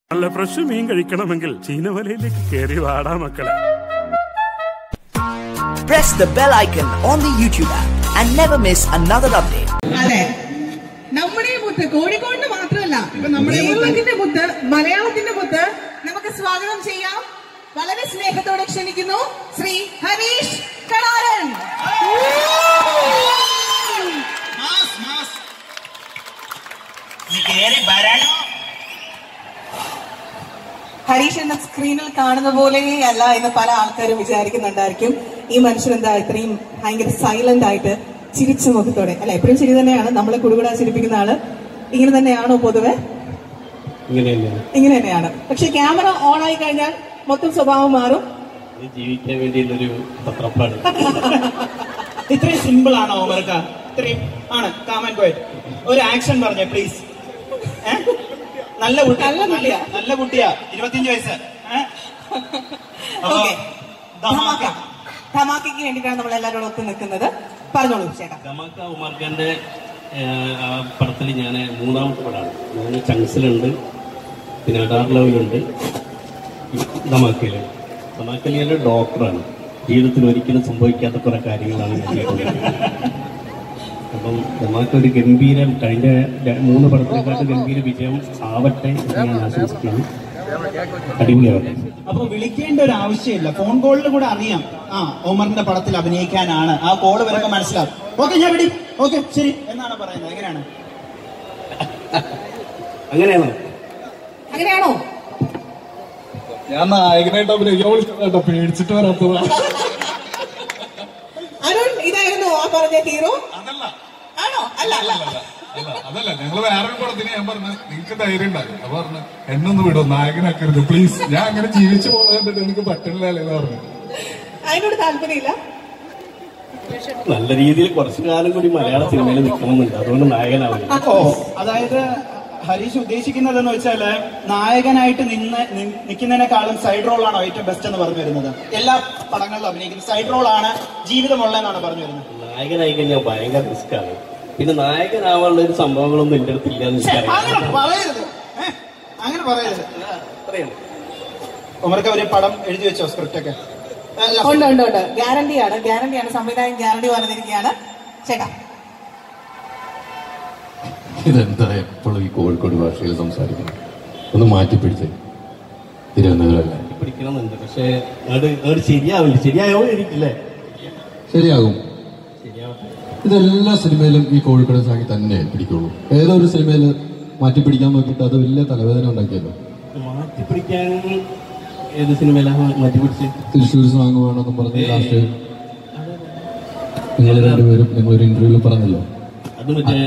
നല്ല ഫ്രഷ് മീൻ കഴിക്കണമെങ്കിൽ ചീനവലയിലേക്ക് കയറി വാടാ മക്കളെ Press the bell icon on the YouTube app and never miss another update. അതെ നമ്മുടെ ഈ മുത്ത് കോഴിക്കോടിന് മാത്രമല്ല ഇപ്പൊ നമ്മുടെ കേരളത്തിന്റെ മുത്ത് മലയാളത്തിന്റെ മുത്ത് നമുക്ക് സ്വാഗതം ചെയ്യാം വളരെ സ്നേഹത്തോടെ ക്ഷണിക്കുന്നു ശ്രീ ഹരീഷ് കടാരൻ മാസ് മാസ് നീ കേറി വരണോ ഹരീഷ് എന്ന സ്ക്രീനിൽ കാണുന്ന പോലെയല്ല എന്ന് പല ആൾക്കാരും വിചാരിക്കുന്നുണ്ടായിരിക്കും ഈ മനുഷ്യൻ എന്താ ഇത്രയും ഭയങ്കര സൈലന്റ് ആയിട്ട് ചിരിച്ച മുഖത്തോടെ അല്ല എപ്പോഴും ചിരി തന്നെയാണ് നമ്മളെ കുടുകൂടാ ചിരിപ്പിക്കുന്ന ആള് ഇങ്ങനെ തന്നെയാണോ പൊതുവെ ഇങ്ങനെ തന്നെയാണ് ഇങ്ങനെ തന്നെയാണ് പക്ഷെ ക്യാമറ ഓൺ ആയി കഴിഞ്ഞാൽ മൊത്തം സ്വഭാവം മാറും ഇത് ജീവിക്കാൻ വേണ്ടിയുള്ളൊരു തത്രപ്പാട് ഇത്രയും സിമ്പിൾ ആണോ ഓമർക്ക ഇത്രയും ആണ് കാമൻ പോയിട്ട് ഒരു ആക്ഷൻ പറഞ്ഞേ പ്ലീസ് നല്ല കുട്ടി നല്ല കുട്ടിയാ. നല്ല കുട്ടിയാ ഇരുപത്തിയഞ്ച് വയസ്സ് ഏ? അപ്പൊ ഓക്കെ ധമാക്ക. ധമാക്കയ്ക്ക് വേണ്ടിയിട്ടാണ് നമ്മൾ എല്ലാവരോടും ഒത്തു നിൽക്കുന്നത് പറഞ്ഞോളൂ ചേട്ടാ ധമാക്ക ഉമർഖാന്റെ ആ പടത്തിൽ ഞാൻ മൂന്നാമത്തെ പടമാണ് ഞാൻ ചങ്സിലുണ്ട് പിന്നെ അഡാർ ലെവലുണ്ട് ധമാക്കയില് ധമാക്കയിൽ ഞാൻ ഡോക്ടറാണ് ജീവിതത്തിൽ ഒരിക്കലും സംഭവിക്കാത്ത കുറെ കാര്യങ്ങളാണ് ഞാൻ ചെയ്തുകൊണ്ടിരിക്കുന്നത് അപ്പം ധമാക്ക ഒരു ഗംഭീരം കഴിഞ്ഞ ര- മൂന്ന് പടത്തിനെക്കാട്ട് ഗംഭീര വിജയം ആവട്ടെ എന്ന് ഞാൻ ആശംസിക്കുന്നു അടിപൊളിയാവട്ടെ അപ്പൊ വിളിക്കേണ്ട ഒരു ആവശ്യമില്ല ഫോൺ കോളിൽ കൂടെ അറിയാം ആ ഓമറിന്റെ പടത്തിൽ അഭിനയിക്കാനാണ് ആ കോള് വരുമ്പോ മനസ്സിലാവും ഓക്കെ ഞാൻ വിടി ഓക്കെ ശരി എന്നാണ് പറയുന്നത് എങ്ങനെയാണ് അങ്ങനെയാണോ അങ്ങനെയാണോ ഞാൻ നായകനായിട്ട് അഭിനയിക്കാൻ വിളിച്ചതാട്ടോ പേടിച്ചിട്ട് വരാത്തതാ അരുൺ ഇതായിരുന്നു ആ പറഞ്ഞ ഹീറോ അതല്ല ആണോ അല്ല അല്ല അല്ല അതല്ല ഞങ്ങള് വേറൊരു പടത്തിന് ഞാൻ പറഞ്ഞു നിങ്ങക്ക് ധൈര്യം ഉണ്ടായി അപ്പൊ പറഞ്ഞു എന്നൊന്ന് വിടോ നായകനാക്കരുത് പ്ലീസ് ഞാൻ അങ്ങനെ ജീവിച്ചു പോകുന്നത് കണ്ടിട്ട് എനിക്ക് പറ്റണില്ലല്ലേ എന്ന് പറഞ്ഞു അതിനോട് താല്പര്യമില്ല നല്ല രീതിയിൽ കുറച്ചു കാലം കൂടി മലയാള സിനിമയിൽ നിൽക്കണമെന്നുണ്ട് അതുകൊണ്ട് നായകനാവുന്നു ഓ അതായത് ഹരീഷ് ഉദ്ദേശിക്കുന്നതെന്ന് വെച്ചാല് നായകനായിട്ട് നിന്ന് നി- നിൽക്കുന്നതിനേക്കാളും സൈഡ് റോൾ ആണോ ഏറ്റവും ബെസ്റ്റ് എന്ന് പറഞ്ഞു വരുന്നത് എല്ലാ പടങ്ങളിലും അഭിനയിക്കുന്ന സൈഡ് റോൾ ആണ് ജീവിതമുള്ളതെന്നാണ് പറഞ്ഞു വരുന്നത് നായകനായി കഴിഞ്ഞാൽ ഭയങ്കര റിസ്ക് ആണ് പിന്നെ നായകനാവാനുള്ള ഒരു സംഭവങ്ങളൊന്നും എന്റെ അടുത്ത് ഇല്ലാന്ന് അങ്ങനെ എനിക്കറിയാം പറയരുത് ഏ? അങ്ങനെ പറയരുത് അത്രയാണ് ഉമർക്ക് ഒരു പടം എഴുതി വെച്ചോ സ്ക്രിപ്റ്റ് ഒക്കെ അല്ല, ഉണ്ട് ഉണ്ട് ഉണ്ട് ഗ്യാരണ്ടിയാണ് ഗ്യാരണ്ടിയാണ് സംവിധായകൻ ഗ്യാരണ്ടി പറഞ്ഞിരിക്കുകയാണ് ചേട്ടാ ഇതെന്താ എപ്പോഴും ഈ കോഴിക്കോട് ഭാഷയിൽ സംസാരിക്കുന്നത് ഒന്ന് മാറ്റി പിടിച്ചേ തിരുവനന്തപുരമല്ലേ പിടിക്കണമെന്നുണ്ട് പക്ഷെ അത് അത് ശരിയാവില്ല ശരിയായോ ഇരിക്കില്ലേ ശരിയാകും ശരിയാവട്ടെ ഇതെല്ലാ സിനിമയിലും ഈ കോഴിക്കോട് സാക്കി തന്നെ പിടിക്കുള്ളൂ ഏതോ ഒരു സിനിമയിൽ മാറ്റി പിടിക്കാൻ നോക്കിയിട്ട് അത് വലിയ തലവേദന ഉണ്ടാക്കിയല്ലോ മാറ്റി പിടിക്കാൻ ഏത് സിനിമയിലാണ് മാറ്റി പിടിച്ച് തൃശ്ശൂർ സ്ലാങ് വേണമെന്നും പറഞ്ഞ് ലാസ്റ്റ് നിങ്ങൾ രണ്ടുപേരും നിങ്ങളൊരു ഇന്റർവ്യൂവിൽ പറഞ്ഞല്ലോ അത് മറ്റേ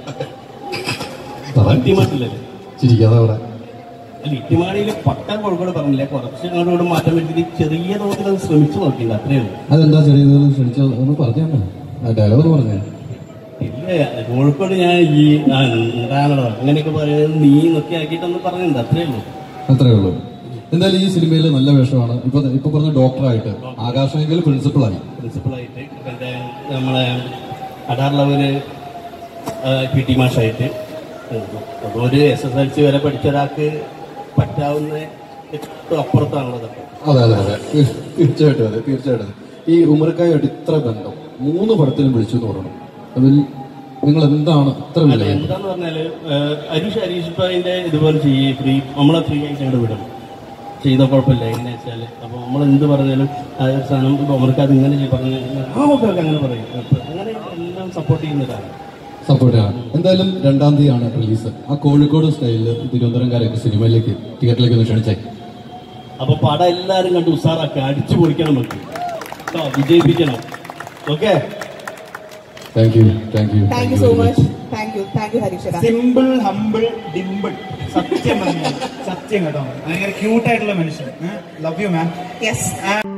പറ. ഇട്ടിമാട്ടില്ലല്ലേ ചിരിക്കാതെ അവിടെ അല്ല ഇട്ടിമാടിയിൽ പട്ട കോഴിക്കോട് പറഞ്ഞില്ല കുറച്ച് അങ്ങോട്ട് മാറ്റം വരുത്തി ചെറിയ തോതിൽ അത് ശ്രമിച്ചു നോക്കിയില്ല അത്രേ ഉള്ളൂ അതെന്താ ചെറിയ ക്ഷണിച്ച ഒന്ന് പറഞ്ഞു ആ ഡയലോഗ് ഒന്ന് പറഞ്ഞേ ഇല്ല കോഴിക്കോട് ഞാൻ ഈ ആ, എന്താണോ അങ്ങനെയൊക്കെ പറയുന്നത് നീ എന്നൊക്കെ ആക്കിയിട്ടൊന്ന് പറഞ്ഞിട്ടുണ്ട് അത്രേ ഉള്ളൂ അത്രേ ഉള്ളൂ എന്തായാലും ഈ സിനിമയിൽ നല്ല വേഷമാണ് ഇപ്പൊ ഇപ്പൊ പറഞ്ഞ ഡോക്ടറായിട്ട് ആകാശമെങ്കിൽ പ്രിൻസിപ്പളായി പ്രിൻസിപ്പളായിട്ട് എൻ്റെ നമ്മളെ അഡാർ ലെവല് പി ടി മാഷായിട്ട് അപ്പോൾ ഒരു എസ് എസ് എൽ സി വരെ പഠിച്ച ഒരാൾക്ക് പറ്റാവുന്ന ഏറ്റവും അപ്പുറത്താണല്ലോ അതൊക്കെ അതെ അതെ അതെ തീ- തീർച്ചയായിട്ടും അതെ തീർച്ചയായിട്ടും അതെ. ഈ ഉമർക്കായിട്ട് ഇത്ര ബന്ധം മൂന്ന് പടത്തിലും വിളിച്ചു എന്ന് പറയണം അതിൽ നിങ്ങൾ എന്താണ് ഇത്ര അല്ല വില എന്താന്ന് പറഞ്ഞാല് ഏഹ്, ഹരീഷ് ഹരീഷ് ഇപ്പൊ അതിന്റെ ഇതുപോലെ ചെയ്യ് ഫ്രീ നമ്മളെ ഫ്രീ ആയിട്ട് അങ്ങോട്ട് വിടും ചെയ്ത കുഴപ്പമില്ല എങ്ങനെ വെച്ചാല് അപ്പൊ നമ്മൾ എന്ത് പറഞ്ഞാലും ആ ഒരു സാധനം ഇപ്പൊ അവർക്ക് അത് ഇങ്ങനെ ചെയ്യ് പറഞ്ഞ് ആ ഓക്കെ ഓക്കെ അങ്ങനെ പറയും അപ്പൊ അങ്ങനെ എല്ലാം സപ്പോർട്ട് ചെയ്യുന്നതാണ് സപ്പോർട്ട് ആണ് എന്തായാലും രണ്ടാം തീയതിയാണ് റിലീസ് ആ കോഴിക്കോട് സ്റ്റൈലിൽ തിരുവനന്തപുരംകാരൊക്കെ സിനിമയിലേക്ക് തിയേറ്ററിലേക്ക് ഒന്ന് ക്ഷണിച്ചേ അപ്പൊ പടം എല്ലാരും കണ്ട് ഉസാറാക്കി അടിച്ചു പൊളിക്കണം നമുക്ക് കേട്ടോ വിജയിപ്പിക്കണം okay thank you thank you thank you so much thank you thank you Harish ചേട്ടാ സിമ്പിൾ ഹമ്പിൾ ഡിമ്പിൾ സത്യം പറഞ്ഞു സത്യം കേട്ടോ ഭയങ്കര ക്യൂട്ടായിട്ടുള്ള മനുഷ്യൻ ലവ് യു മാം യെസ്